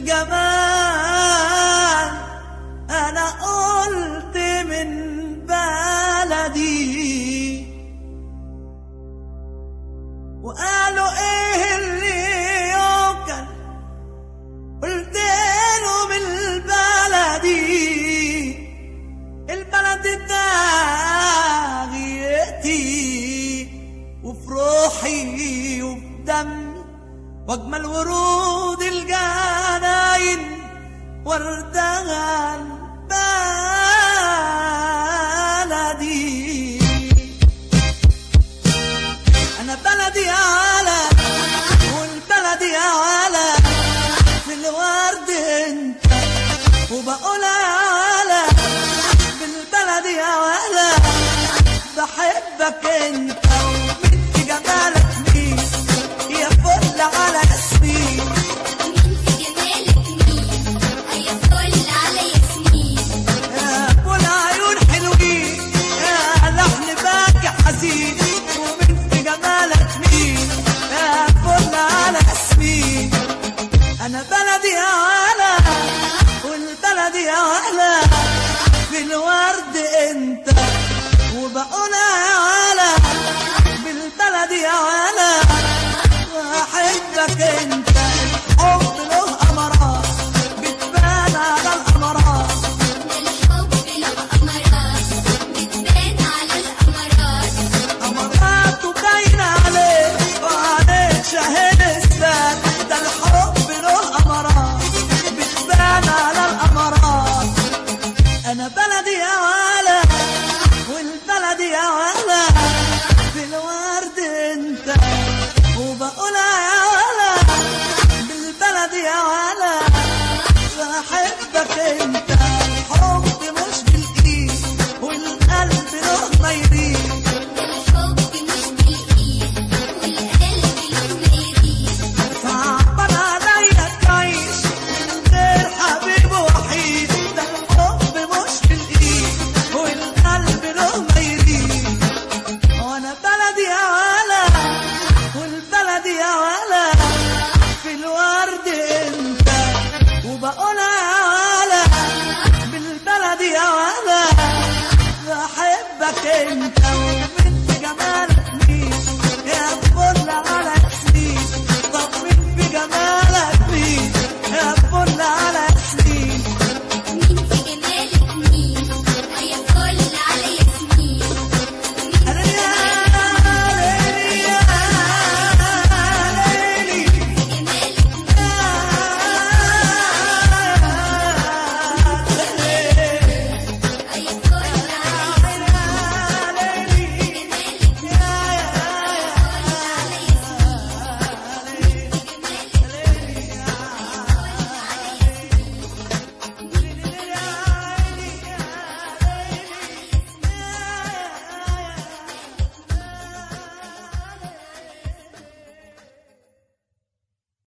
جمال انا قلت من بلدي وقالوا ايه اللي يوكل قلت له من البلدي البلد داغيتي وفي روحي وفي دمي واجمل ورود الجناين وردها البلدي انا بلدي على والبلدي على في الورد انت وبقول على بالبلدي يا ولا بحبك انت وبنت جمالك مين يا فل على ياسمين وانت جمالك مين يا فل على ياسمين يا فل عيون حلوين يا لحن باكي حزين وبنت جمالك مين يا فل على ياسمين انا بلدي يا ولا والبلدي يا ولا في الورد انت وبقول يا ولا بالبلدي يا ولا واحبك انت الحب له امارات بتبان على الامارات الحب له أمارات بتبان على الأمارات امارات وباين عليك وعليك شاهد الساد ده الحب له امارات بتبان على الامارات انا بلدي يا ولا والبلدي يا ولا في الورد انت وبقول يا ولا بالبلدي يا ولا بحبك انت الحب مش بالايد والقلب له ما يريد الحب مش بالإيد والقلب له ما يريد صعبان عليا تعيش من غير حبيب وحيد ده الحب مش بالايد والقلب له ما يريد وانا بلدي يا ولا والبلدي يا ولا في الورد انت وبقول يا ولا بالبلدي يا ولا بحبك انت